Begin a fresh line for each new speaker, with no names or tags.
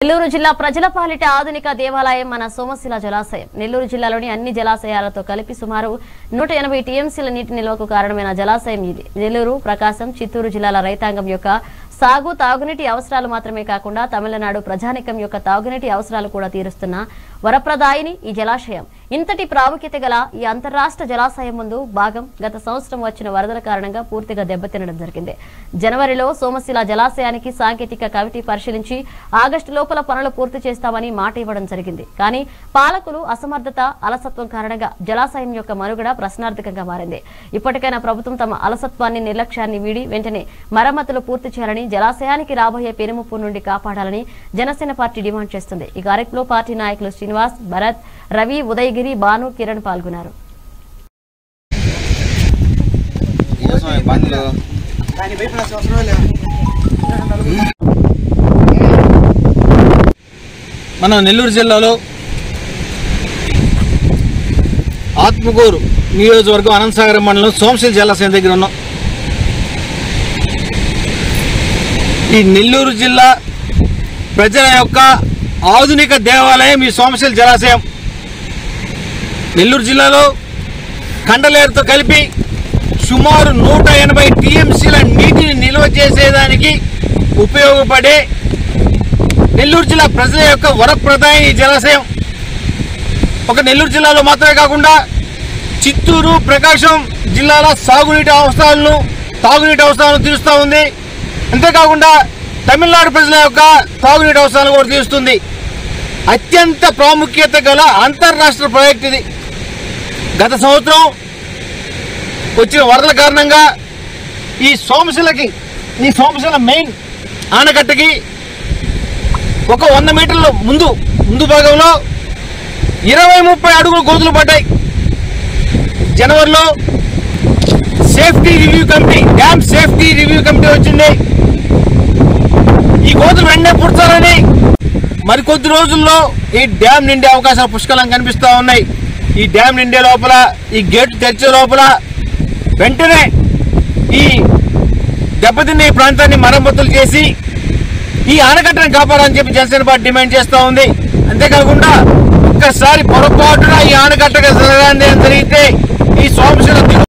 నెల్లూరు జిల్లా ప్రజల పాలిట ఆధునిక దేవాలయం మన సోమశిల జలాశయం నెల్లూరు జిల్లాలోని అన్ని జలాశయాలతో కలిపి సుమారు నూట ఎనభై టీఎంసీల నీటి నిల్వకు కారణమైన జలాశయం ఇది నెల్లూరు ప్రకాశం చిత్తూరు జిల్లాల రైతాంగం యొక్క సాగు తాగునీటి అవసరాలు మాత్రమే కాకుండా తమిళనాడు ప్రజానికం యొక్క తాగునీటి అవసరాలు కూడా తీరుస్తున్న వరప్రదాయిని ఈ జలాశయం ఇంతటి ప్రాముఖ్యత గల ఈ అంతర్రాష్ట్ర జలాశయం ముందు భాగం గత సంవత్సరం వచ్చిన వరదల కారణంగా పూర్తిగా దెబ్బతినడం జరిగింది జనవరిలో సోమశిల జలాశయానికి సాంకేతిక కమిటీ పరిశీలించి ఆగస్టు లోపల పనులు పూర్తి చేస్తామని మాట ఇవ్వడం జరిగింది కానీ పాలకులు అసమర్థత అలసత్వం కారణంగా జలాశయం యొక్క మనుగడ ప్రశ్నార్థకంగా మారింది ఇప్పటికైనా ప్రభుత్వం తమ అలసత్వాన్ని నిర్లక్ష్యాన్ని వీడి వెంటనే మరమ్మతులు పూర్తి చేయాలని జలాశయానికి రాబోయే పెనుముప్పు నుండి కాపాడాలని జనసేన పార్టీ డిమాండ్ చేస్తుంది ఈ కార్యక్రమంలో పార్టీ నాయకులు శ్రీనివాస్ భరత్ రవి ఉదయగిరి భాను కిరణ్ పాల్గొన్నారు
ఏసం బండ్లు
మన నెల్లూరు జిల్లాలో ఆత్మకూరు నియోజకవర్గం అనంతసాగరం మండలం సోమశిల జలాశయం దగ్గర ఉన్నాం ఈ నెల్లూరు జిల్లా ప్రజల యొక్క ఆధునిక దేవాలయం ఈ సోమశిల జలాశయం నెల్లూరు జిల్లాలో కండలేరుతో కలిపి సుమారు నూట ఎనభై టీఎంసీల నీటిని నిల్వ చేసేదానికి ఉపయోగపడే నెల్లూరు జిల్లా ప్రజల యొక్క వరప్రదాయ ఈ జలాశయం ఒక నెల్లూరు జిల్లాలో మాత్రమే కాకుండా చిత్తూరు ప్రకాశం జిల్లాల సాగునీటి అవసరాలను తాగునీటి అవసరాలను తీరుస్తూ ఉంది అంతేకాకుండా తమిళనాడు ప్రజల యొక్క తాగునీటి అవసరాలను కూడా తీరుస్తుంది అత్యంత ప్రాముఖ్యత గల అంతర్రాష్ట్ర ప్రాజెక్ట్ ఇది గత సంవత్సరం వచ్చిన వరదల కారణంగా ఈ సోమశిలకి ఈ సోమశిల మెయిన్ ఆనకట్టకి ఒక వంద మీటర్ల ముందు ముందు భాగంలో ఇరవై ముప్పై అడుగులు గోతులు పడ్డాయి జనవరిలో safety review committee dam safety review committee వచ్చింది ఈ గోతులు వెంటనే పుడతారని మరికొద్ది రోజుల్లో ఈ డ్యామ్ నిండే అవకాశాలు పుష్కలంగా కనిపిస్తూ ఉన్నాయి ఈ డ్యామ్ నిండే లోపల ఈ గేటు తెరిచే లోపల వెంటనే ఈ దెబ్బతిన్న ఈ ప్రాంతాన్ని మరమ్మతులు చేసి ఈ ఆనకట్టను కాపాడాలని చెప్పి జనసేన పార్టీ డిమాండ్ చేస్తూ ఉంది అంతేకాకుండా ఒక్కసారి పొరపాటున ఈ ఆనకట్టగా జరగాలని జరిగితే ఈ సోమశిల